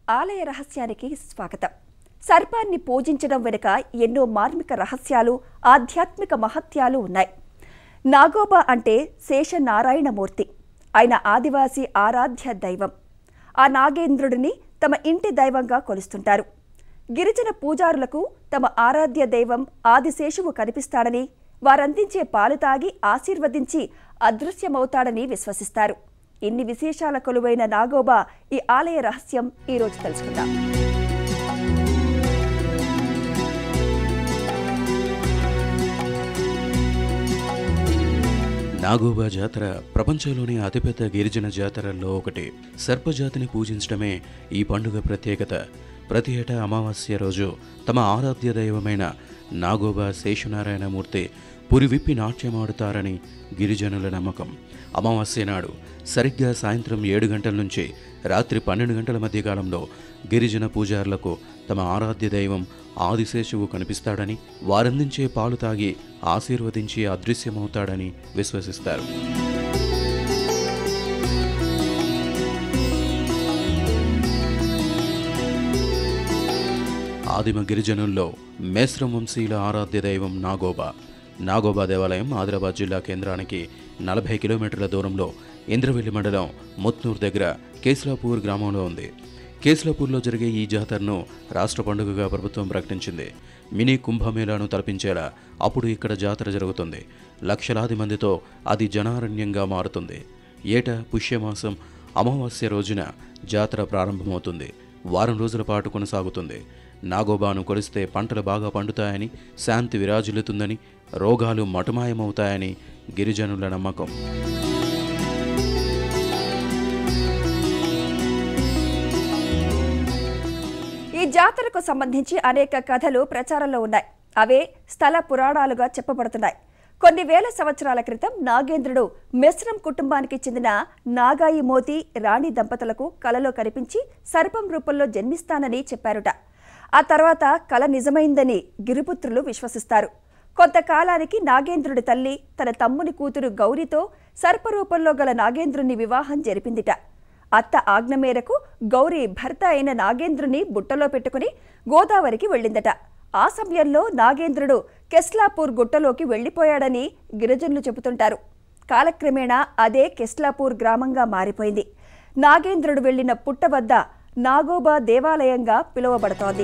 ఆలయ రహస్యానికి స్వాగతం సర్పాన్ని పూజించడం వెనుక ఎన్నో మార్మిక రహస్యాలు ఆధ్యాత్మిక మహత్యాలు ఉన్నాయి నాగోబా అంటే శేషనారాయణమూర్తి ఆయన ఆదివాసీ ఆరాధ్య దైవం ఆ నాగేంద్రుడిని తమ ఇంటి దైవంగా కొలుస్తుంటారు గిరిజన పూజారులకు తమ ఆరాధ్య దైవం ఆదిశేషువు కనిపిస్తాడని వారందించే పాలు తాగి ఆశీర్వదించి అదృశ్యమవుతాడని విశ్వసిస్తారు ఇన్ని విశేషాల కొలువైన నాగోబా ఈ ఆలయ రహస్యం ఈరోజు తెలుసుకుందాం నాగోబా జాతర ప్రపంచంలోని అతిపెద్ద గిరిజన జాతరల్లో ఒకటి సర్పజాతిని పూజించడమే ఈ పండుగ ప్రత్యేకత ప్రతి ఏటా అమావాస్య రోజు తమ ఆరాధ్య దైవమైన నాగోబా శేషనారాయణమూర్తి పురి విప్పి నాట్యమాడుతారని గిరిజనుల నమ్మకం అమావాస్య నాడు సరిగ్గా సాయంత్రం ఏడు గంటల నుంచి రాత్రి పన్నెండు గంటల మధ్య కాలంలో గిరిజన పూజారులకు తమ ఆరాధ్య దైవం ఆదిశేషువు కనిపిస్తాడని వారందించే పాలు తాగి ఆశీర్వదించి అదృశ్యమవుతాడని విశ్వసిస్తారు ఆదిమ గిరిజనుల్లో మేస్రం వంశీయుల ఆరాధ్య దైవం నాగోబా నాగోబా దేవాలయం ఆదిలాబాద్ జిల్లా కేంద్రానికి నలభై కిలోమీటర్ల దూరంలో ఇంద్రవెల్లి మండలం ముత్నూర్ దగ్గర కేసులాపూర్ గ్రామంలో ఉంది కేసులాపూర్లో జరిగే ఈ జాతరను రాష్ట్ర పండుగగా ప్రభుత్వం ప్రకటించింది మినీ కుంభమేళాను తలపించేలా అప్పుడు ఇక్కడ జాతర జరుగుతుంది లక్షలాది మందితో అది జనారణ్యంగా మారుతుంది ఏటా పుష్యమాసం అమావాస్య రోజున జాతర ప్రారంభమవుతుంది వారం రోజుల పాటు కొనసాగుతుంది నాగోబాను కొలిస్తే పంటలు బాగా పండుతాయని శాంతి విరాజిల్లుతుందని రోగాలు మటుమాయమవుతాయని గిరిజనుల నమ్మకం ఈ జాతరకు సంబంధించి అనేక కథలు ప్రచారంలో ఉన్నాయి అవే స్థల పురాణాలుగా చెప్పబడుతున్నాయి కొన్ని వేల సంవత్సరాల క్రితం నాగేంద్రుడు మిశ్రం కుటుంబానికి చెందిన నాగాయి మోతి రాణి దంపతులకు కలలో కనిపించి సర్పం రూపంలో జన్మిస్తానని చెప్పారుట ఆ తర్వాత కల నిజమైందని గిరిపుత్రులు విశ్వసిస్తారు కొంతకాలానికి నాగేంద్రుడి తల్లి తన తమ్ముని కూతురు గౌరితో సర్పరూపంలో గల నాగేంద్రుని వివాహం జరిపిందిట అత్త ఆజ్ఞ మేరకు గౌరీ భర్త అయిన నాగేంద్రుని బుట్టలో పెట్టుకుని గోదావరికి వెళ్ళిందట ఆ సమయంలో నాగేంద్రుడు కెస్లాపూర్ గుట్టలోకి వెళ్ళిపోయాడని గిరిజనులు చెబుతుంటారు కాలక్రమేణా అదే కెస్లాపూర్ గ్రామంగా మారిపోయింది నాగేంద్రుడు వెళ్లిన పుట్ట వద్ద నాగోబా దేవాలయంగా పిలువబడుతోంది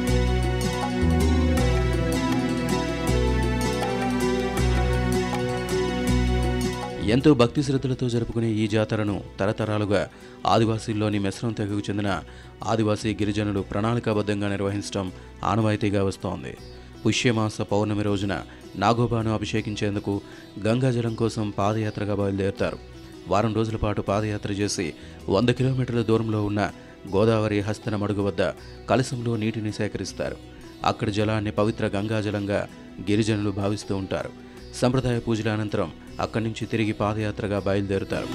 ఎంతో భక్తి శ్రద్ధలతో జరుపుకునే ఈ జాతరను తరతరాలుగా ఆదివాసీల్లోని మెస్రం తెగకు చెందిన ఆదివాసీ గిరిజనులు ప్రణాళికాబద్ధంగా నిర్వహించడం ఆనవాయితీగా వస్తోంది పుష్యమాస పౌర్ణమి రోజున నాగోబాను అభిషేకించేందుకు గంగాజలం కోసం పాదయాత్రగా బయలుదేరుతారు వారం రోజుల పాటు పాదయాత్ర చేసి వంద కిలోమీటర్ల దూరంలో ఉన్న గోదావరి హస్తన మడుగు వద్ద కలశంలో నీటిని సేకరిస్తారు అక్కడి జలాన్ని పవిత్ర గంగాజలంగా గిరిజనులు భావిస్తూ ఉంటారు సంప్రదాయ పూజల అనంతరం అక్కడి నుంచి తిరిగి పాదయాత్రగా బయలుదేరుతారు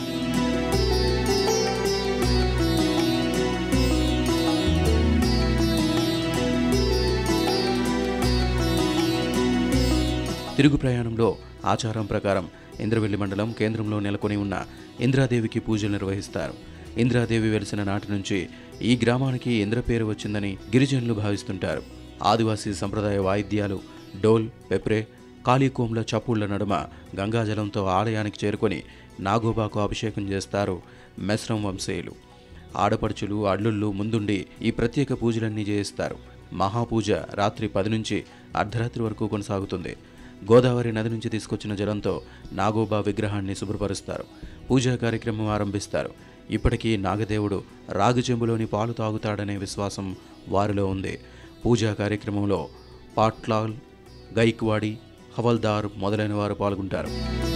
తిరుగు ప్రయాణంలో ఆచారం ప్రకారం ఇంద్రవెల్లి మండలం కేంద్రంలో నెలకొని ఉన్న ఇంద్రాదేవికి పూజలు నిర్వహిస్తారు ఇంద్రాదేవి వెలిసిన నాటి నుంచి ఈ గ్రామానికి ఇంద్ర పేరు వచ్చిందని గిరిజనులు భావిస్తుంటారు ఆదివాసీ సంప్రదాయ వాయిద్యాలు డోల్ పెప్రే కాళీకోమ్ల చప్పుళ్ల నడుమ గంగాజలంతో ఆలయానికి చేరుకొని నాగోబాకు అభిషేకం చేస్తారు మెస్రం వంశీయులు ఆడపడుచులు అల్లుళ్ళు ముందుండి ఈ ప్రత్యేక పూజలన్నీ చేయిస్తారు మహాపూజ రాత్రి పది నుంచి అర్ధరాత్రి వరకు కొనసాగుతుంది గోదావరి నది నుంచి తీసుకొచ్చిన జలంతో నాగోబా విగ్రహాన్ని శుభ్రపరుస్తారు పూజా కార్యక్రమం ఆరంభిస్తారు ఇప్పటికీ నాగదేవుడు రాగి చెంబులోని పాలు తాగుతాడనే విశ్వాసం వారిలో ఉంది పూజా కార్యక్రమంలో పాట్లాల్ గైక్వాడి హవల్దార్ మొదలైన వారు పాల్గొంటారు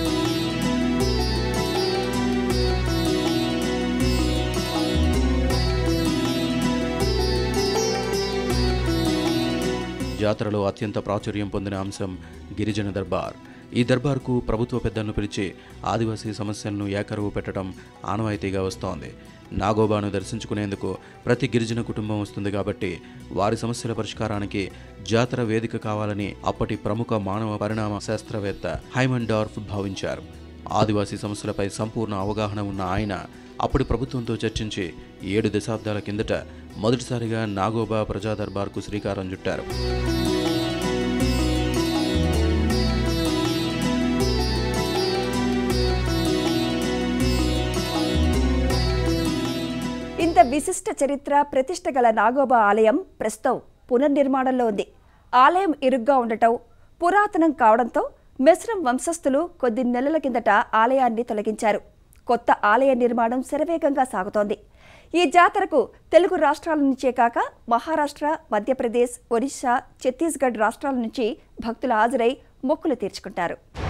జాతరలో అత్యంత ప్రాచుర్యం పొందిన అంశం గిరిజన దర్బార్ ఈ దర్బార్కు ప్రభుత్వ పెద్దలను పిలిచి ఆదివాసీ సమస్యలను ఏకరువు పెట్టడం ఆనవాయితీగా వస్తోంది నాగోబాను దర్శించుకునేందుకు ప్రతి గిరిజన కుటుంబం వస్తుంది కాబట్టి వారి సమస్యల పరిష్కారానికి జాతర వేదిక కావాలని అప్పటి ప్రముఖ మానవ పరిణామ శాస్త్రవేత్త హైమన్ డార్ఫ్ భావించారు ఆదివాసీ సమస్యలపై సంపూర్ణ అవగాహన ఉన్న ఆయన అప్పుడు ప్రభుత్వంతో చర్చించి ఏడు దశాబ్దాల కిందట మొదటిసారిగా నాగోబా ప్రజా దర్బార్కు శ్రీకారం చుట్టారు ఇంత విశిష్ట చరిత్ర ప్రతిష్ట గల నాగోబా ఆలయం ప్రస్తుతం పునర్నిర్మాణంలో ఉంది ఆలయం ఇరుగ్గా ఉండటం పురాతనం కావడంతో మిశ్రం వంశస్థులు కొద్ది నెలల కిందట ఆలయాన్ని తొలగించారు కొత్త ఆలయ నిర్మాణం శరవేగంగా సాగుతోంది ఈ జాతరకు తెలుగు రాష్ట్రాల నుంచే కాక మహారాష్ట్ర మధ్యప్రదేశ్ ఒడిశా ఛత్తీస్గఢ్ రాష్ట్రాల నుంచి భక్తులు హాజరై మొక్కులు తీర్చుకుంటారు